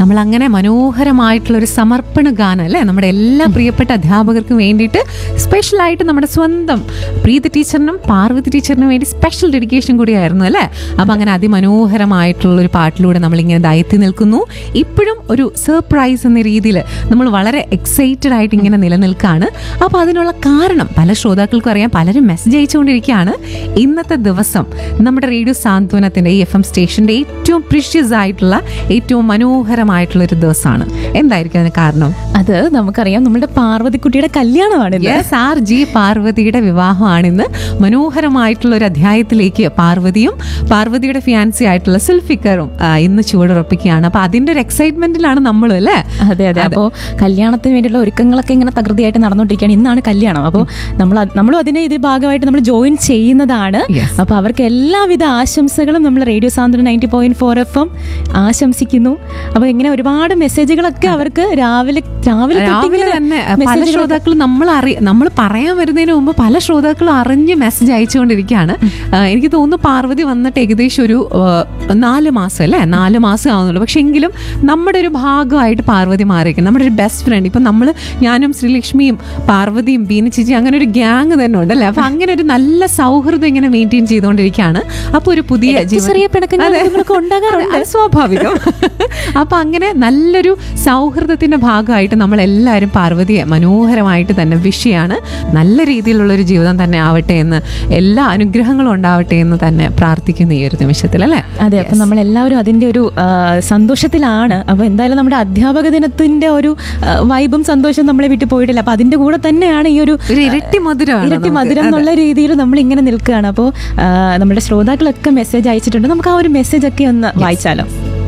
നമ്മൾ അങ്ങനെ മനോഹരമായിട്ടുള്ള ഒരു സമർപ്പണ ഗാനം അല്ലേ നമ്മുടെ എല്ലാ പ്രിയപ്പെട്ട അധ്യാപകർക്കും വേണ്ടിയിട്ട് സ്പെഷ്യലായിട്ട് നമ്മുടെ സ്വന്തം പ്രീതി ടീച്ചറിനും പാർവതി ടീച്ചറിനും വേണ്ടി സ്പെഷ്യൽ ഡെഡിക്കേഷൻ കൂടിയായിരുന്നു അല്ലേ അപ്പം അങ്ങനെ അതിമനോഹരമായിട്ടുള്ള ഒരു പാട്ടിലൂടെ നമ്മളിങ്ങനെ ദയത്തി നിൽക്കുന്നു ഇപ്പോഴും ഒരു സർപ്രൈസ് എന്ന രീതിയിൽ നമ്മൾ വളരെ എക്സൈറ്റഡ് ആയിട്ട് ഇങ്ങനെ നിലനിൽക്കുകയാണ് അപ്പോൾ അതിനുള്ള കാരണം പല ശ്രോതാക്കൾക്കും അറിയാം പലരും മെസ്സേജ് അയച്ചുകൊണ്ടിരിക്കുകയാണ് ഇന്നത്തെ ദിവസം നമ്മുടെ റേഡിയോ സാന്ത്വനത്തിൻ്റെ ഈ എഫ് എം സ്റ്റേഷൻ്റെ ഏറ്റവും പ്രിഷ്യസ് ആയിട്ടുള്ള ഏറ്റവും മനോഹരമായിട്ടുള്ള ഒരു ദിവസമാണ് എന്തായിരിക്കും അതിന് കാരണം അത് നമുക്കറിയാം നമ്മുടെ പാർവതിക്കുട്ടിയുടെ കല്യാണമാണ് ഇന്ന്. യെസ് ആർ ജി പാർവതിയുടെ വിവാഹമാണിന്ന് മനോഹരമായിട്ടുള്ള ഒരു അധ്യായത്തിലേക്ക് പാർവതിയും പാർവതിയുടെ ഫിയാൻസി ആയിട്ടുള്ള സുൽഫിക്കറും ആ, ഇന്ന് ചുവടുറപ്പിക്കുകയാണ് അപ്പൊ അതിന്റെ ഒരു എക്സൈറ്റ്മെന്റിലാണ് നമ്മളും അല്ലേ അതെ അതെ അപ്പോൾ കല്യാണത്തിന് വേണ്ടിയുള്ള ഒരുക്കങ്ങളൊക്കെ ഇങ്ങനെ തകൃതിയായിട്ട് നടന്നുകൊണ്ടിരിക്കുകയാണ് ഇന്നാണ് കല്യാണം അപ്പോൾ നമ്മൾ അത്- നമ്മളും അതിനെ ഇത് ഭാഗമായിട്ട് നമ്മൾ ജോയിൻ ചെയ്യുന്നതാണ് Yes. അപ്പോൾ അവർക്ക് എല്ലാവിധ ആശംസകളും നമ്മൾ radio Santhwanam ninety point four F M ആശംസിക്കുന്നു അപ്പോൾ ഇങ്ങനെ ഒരുപാട് മെസ്സേജുകളൊക്കെ അവർക്ക് രാവിലെ രാവിലെ തൊട്ട് രാവിലെ ഇങ്ങനെ തന്നെ പല മെസ്സേജുകൾ ശ്രോതാക്കളും നമ്മൾ അറി നമ്മൾ പറയാൻ വരുന്നതിന് മുമ്പ് പല ശ്രോതാക്കളും അറിഞ്ഞ് മെസ്സേജ് അയച്ചുകൊണ്ടിരിക്കുകയാണ് ആ, എനിക്ക് തോന്നുന്നു പാർവതി വന്നിട്ട് ഏകദേശം ഒരു ആ, നാല് മാസം അല്ലേ നാല് മാസം ആവുന്നുള്ളൂ പക്ഷെ എങ്കിലും നമ്മുടെ ഒരു ഭാഗമായിട്ട് പാർവതി മാറിയിരിക്കും നമ്മുടെ ഒരു ബെസ്റ്റ് ഫ്രണ്ട് ഇപ്പം നമ്മൾ ഞാനും ശ്രീലക്ഷ്മിയും പാർവതിയും ബീന ചേച്ചി അങ്ങനെ ഒരു ഗ്യാങ് തന്നെ ഉണ്ടല്ലേ അപ്പൊ അങ്ങനെ ഒരു നല്ല സൗഹൃദം ഇങ്ങനെ മെയിൻറ്റെയിൻ ചെയ്തുകൊണ്ടിരിക്കുകയാണ് അപ്പൊ ഒരു പുതിയ ഇടയ്ക്ക് ജീവിത- ചെറിയ പിണക്കങ്ങളും അതെ. ഇതുങ്ങളൊക്കെ ഉണ്ടാകാറുണ്ട്. അത് സ്വാഭാവികം അപ്പൊ അങ്ങനെ നല്ലൊരു സൗഹൃദത്തിന്റെ ഭാഗമായിട്ട് നമ്മൾ എല്ലാവരും പാർവതിയെ മനോഹരമായിട്ട് തന്നെ വിഷയാണ് നല്ല രീതിയിലുള്ള ഒരു ജീവിതം തന്നെ ആവട്ടെ എന്ന് എല്ലാ അനുഗ്രഹങ്ങളും ഉണ്ടാവട്ടെ എന്ന് തന്നെ പ്രാർത്ഥിക്കുന്ന ഈ ഒരു നിമിഷത്തിൽ അല്ലേ അതെ അപ്പം നമ്മൾ എല്ലാവരും അതിന്റെ ഒരു ആ, സന്തോഷത്തിലാണ് അപ്പോൾ എന്തായാലും നമ്മുടെ അധ്യാപക ദിനത്തിന്റെ ഒരു ആ, വൈബും സന്തോഷവും നമ്മളെ വിട്ടു പോയിട്ടില്ല അപ്പൊ അതിന്റെ കൂടെ തന്നെയാണ് ഈ ഒരു ഒരു ഇരട്ടി മധുരമാണ് ഇരട്ടി നമുക്ക്. മധുരം എന്നുള്ള രീതിയിൽ നമ്മൾ ഇങ്ങനെ നിൽക്കുകയാണ് അപ്പോൾ നമ്മുടെ ശ്രോതാക്കളൊക്കെ മെസ്സേജ് അയച്ചിട്ടുണ്ട് നമുക്ക് ആ ഒരു മെസ്സേജ് ഒക്കെ ഒന്ന് വായിച്ചാലോ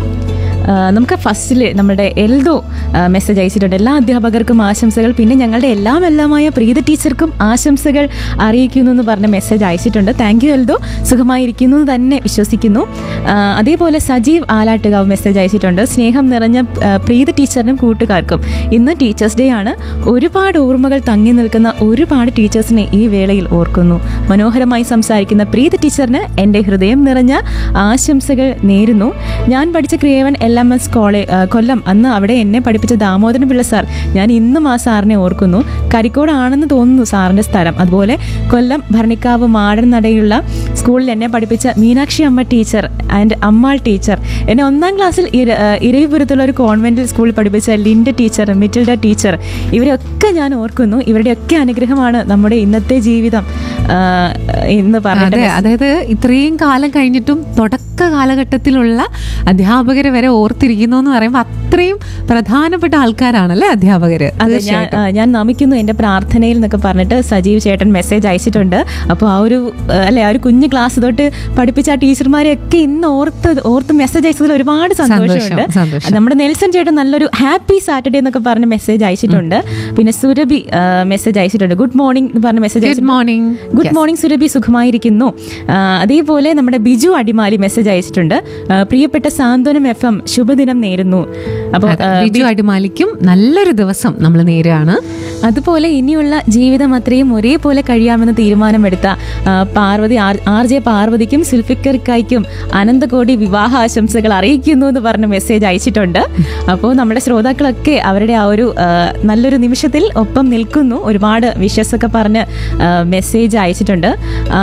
ആ, നമുക്ക് ഫസ്റ്റിൽ നമ്മുടെ എൽദോ മെസ്സേജ് അയച്ചിട്ടുണ്ട് എല്ലാ അധ്യാപകർക്കും ആശംസകൾ പിന്നെ ഞങ്ങളുടെ എല്ലാം എല്ലാമായ പ്രീത ടീച്ചർക്കും ആശംസകൾ അറിയിക്കുന്നു എന്ന് പറഞ്ഞ മെസ്സേജ് അയച്ചിട്ടുണ്ട് താങ്ക് യു എൽദോ സുഖമായിരിക്കുന്നു എന്ന് തന്നെ വിശ്വസിക്കുന്നു ആ, അതേപോലെ സജീവ് ആലാട്ടുകാവ് മെസ്സേജ് അയച്ചിട്ടുണ്ട് സ്നേഹം നിറഞ്ഞ ആ, പ്രീത ടീച്ചറിനും കൂട്ടുകാർക്കും ഇന്ന് ടീച്ചേഴ്സ് ഡേ ആണ് ഒരുപാട് ഓർമ്മകൾ തങ്ങി നിൽക്കുന്ന ഒരുപാട് ടീച്ചേഴ്സിനെ ഈ വേളയിൽ ഓർക്കുന്നു മനോഹരമായി സംസാരിക്കുന്ന പ്രീത ടീച്ചറിന് എൻ്റെ ഹൃദയം നിറഞ്ഞ ആശംസകൾ നേരുന്നു ഞാൻ പഠിച്ച ക്രിയേവൻ L M S college Kollam അന്ന് അവിടെ എന്നെ പഠിപ്പിച്ച ദാമോദരൻ പിള്ള സാർ ഞാൻ ഇന്നും ആ സാറിനെ ഓർക്കുന്നു കരിക്കോടാണെന്ന് തോന്നുന്നു സാറിൻ്റെ സ്ഥലം അതുപോലെ കൊല്ലം ഭരണിക്കാവ് മാടൻ നടയുള്ള സ്കൂളിൽ എന്നെ പഠിപ്പിച്ച മീനാക്ഷി അമ്മ ടീച്ചർ ആൻഡ് അമ്മാൾ ടീച്ചർ എന്നെ ഒന്നാം ക്ലാസ്സിൽ ഇര- ആ, ഇരവിപുരത്തുള്ള ഒരു കോൺവെന്റിൽ സ്കൂളിൽ പഠിപ്പിച്ച ലിൻഡ ടീച്ചർ മിറ്റിൽഡ ടീച്ചർ ഇവരെയൊക്കെ ഞാൻ ഓർക്കുന്നു ഇവരുടെയൊക്കെ അനുഗ്രഹമാണ് നമ്മുടെ ഇന്നത്തെ ജീവിതം ആ, എന്ന് അതെ പറഞ്ഞിട്ട് അതായത് ഇത്രയും കാലം കഴിഞ്ഞിട്ടും തുടക്ക കാലഘട്ടത്തിലുള്ള അധ്യാപകരെ വരെ ഓർത്തിരിക്കുന്നു എന്ന് പറയുമ്പോൾ അത്രയും പ്രധാനപ്പെട്ട ആൾക്കാരാണല്ലേ അധ്യാപകര് അതെ ഞാൻ ആ, ഞാൻ നമിക്കുന്നു എൻ്റെ പ്രാർത്ഥനയിൽ എന്നൊക്കെ പറഞ്ഞിട്ട് സജീവ് ചേട്ടൻ മെസ്സേജ് അയച്ചിട്ടുണ്ട് അപ്പോൾ ആ ഒരു ആ, അല്ലെ ആ ഒരു കുഞ്ഞു ക്ലാസ് തൊട്ട് പഠിപ്പിച്ച ആ ടീച്ചർമാരെയൊക്കെ ഇന്ന് ഓർത്ത് ഓർത്ത് മെസ്സേജ് അയച്ചതിൽ ഒരുപാട് സന്തോഷമുണ്ട് സന്തോഷം, സന്തോഷം. നമ്മുടെ നെൽസൺ ചേട്ടൻ നല്ലൊരു ഹാപ്പി സാറ്റർഡേ എന്നൊക്കെ പറഞ്ഞ് മെസ്സേജ് അയച്ചിട്ടുണ്ട് പിന്നെ സുരഭി മെസ്സേജ് അയച്ചിട്ടുണ്ട് ഗുഡ് മോർണിംഗ് എന്ന് പറഞ്ഞ message good morning good morning Surabhi സുഖമായിരിക്കുന്നു ആ, അതേപോലെ നമ്മുടെ ബിജു അടിമാലി മെസ്സേജ് അയച്ചിട്ടുണ്ട് ആ, പ്രിയപ്പെട്ട സാന്ത്വനം എഫ് എം ശുഭദിനം നേരുന്നു അപ്പോൾ ബിജു അടിമാലിക്കും നല്ലൊരു ദിവസം നമ്മൾ നേരെയാണ് അതുപോലെ ഇനിയുള്ള ജീവിതം അത്രയും ഒരേപോലെ കഴിയാമെന്ന് തീരുമാനമെടുത്ത ആ, പാർവതി ആർ ആർ ജെ പാർവതിക്കും സുൽഫിക്കർക്കായ്ക്കും അനന്തകോടി വിവാഹ ആശംസകൾ അറിയിക്കുന്നു എന്ന് പറഞ്ഞ് മെസ്സേജ് അയച്ചിട്ടുണ്ട് അപ്പോൾ നമ്മുടെ ശ്രോതാക്കളൊക്കെ അവരുടെ ആ ഒരു ആ, നല്ലൊരു നിമിഷത്തിൽ ഒപ്പം നിൽക്കുന്നു ഒരുപാട് വിഷസ് ഒക്കെ പറഞ്ഞ് മെസ്സേജ് അയച്ചിട്ടുണ്ട് ആ,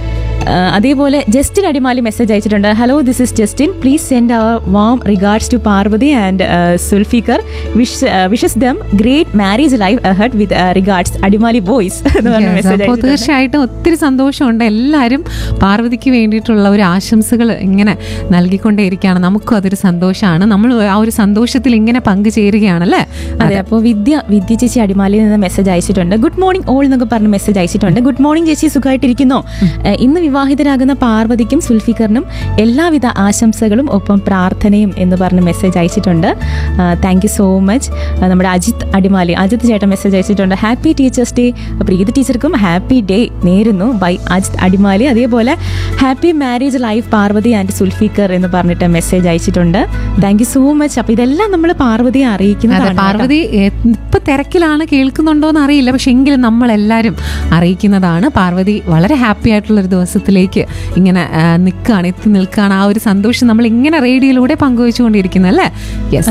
ആ, അതേപോലെ ജസ്റ്റിൻ അടിമാലി മെസ്സേജ് അയച്ചിട്ടുണ്ട് hello this is Justin please send our warm regards to Parvathy and Sulfikar wish wishes them great marriage life ahead with regards Adimali boys എന്ന് പറഞ്ഞ Yes, മെസ്സേജ് അപ്പോൾ തീർച്ചയായിട്ടും ഒത്തിരി സന്തോഷമുണ്ട് എല്ലാവരും പാർവതിക്ക് വേണ്ടിയിട്ടുള്ള ഒരു ആശംസകൾ ഇങ്ങനെ നൽകിക്കൊണ്ടേയിരിക്കുകയാണ് നമുക്കും അതൊരു സന്തോഷമാണ് നമ്മൾ ആ ഒരു സന്തോഷത്തിൽ ഇങ്ങനെ പങ്കുചേരുകയാണല്ലേ അതെ അപ്പോൾ വിദ്യ വിദ്യ ചേച്ചി അടിമാലിയിൽ നിന്ന് മെസ്സേജ് അയച്ചിട്ടുണ്ട് ഗുഡ് മോർണിംഗ് ഓൾ എന്നൊക്കെ പറഞ്ഞ് മെസ്സേജ് അയച്ചിട്ടുണ്ട് ഗുഡ് മോർണിംഗ് ചേച്ചി സുഖമായിട്ടിരിക്കുന്നോ ഏഹ് ഇന്ന് വിവാഹിതരാകുന്ന പാർവതിക്കും സുൽഫിക്കറിനും എല്ലാവിധ ആശംസകളും ഒപ്പം പ്രാർത്ഥനയും എന്ന് പറഞ്ഞ് മെസ്സേജ് അയച്ചിട്ടുണ്ട് താങ്ക് യു സോ മച്ച് നമ്മുടെ അജിത് അടിമാലി അജിത് ചേട്ടൻ മെസ്സേജ് അയച്ചിട്ടുണ്ട് ഹാപ്പി ടീച്ചേഴ്സ് ഡേ പ്രീതി ടീച്ചർക്കും ഹാപ്പി ഡേ നേരുന്നു ബൈ അജിത് അടിമാലി അതേപോലെ happy marriage life Parvathy and Sulfikar എന്ന് പറഞ്ഞിട്ട് മെസ്സേജ് അയച്ചിട്ടുണ്ട് താങ്ക് യു സോ മച്ച് അപ്പൊ ഇതെല്ലാം നമ്മൾ പാർവതിയെ അതെ അറിയിക്കുന്നതാണ് കേട്ടോ. പാർവതി എ- ഇപ്പൊ തിരക്കിലാണ് കേൾക്കുന്നുണ്ടോ എന്ന് അറിയില്ല പക്ഷെ എങ്കിലും നമ്മളെല്ലാവരും അറിയിക്കുന്നതാണ് പാർവതി വളരെ ഹാപ്പി ആയിട്ടുള്ള ഒരു ദിവസത്തിലേക്ക് ഇങ്ങനെ നിൽക്കുകയാണ് എത്തി നിൽക്കുകയാണ് ആ ഒരു സന്തോഷം നമ്മൾ ഇങ്ങനെ റേഡിയോയിലൂടെ പങ്കുവെച്ചുകൊണ്ടിരിക്കുന്നത് അല്ലേ യെസ്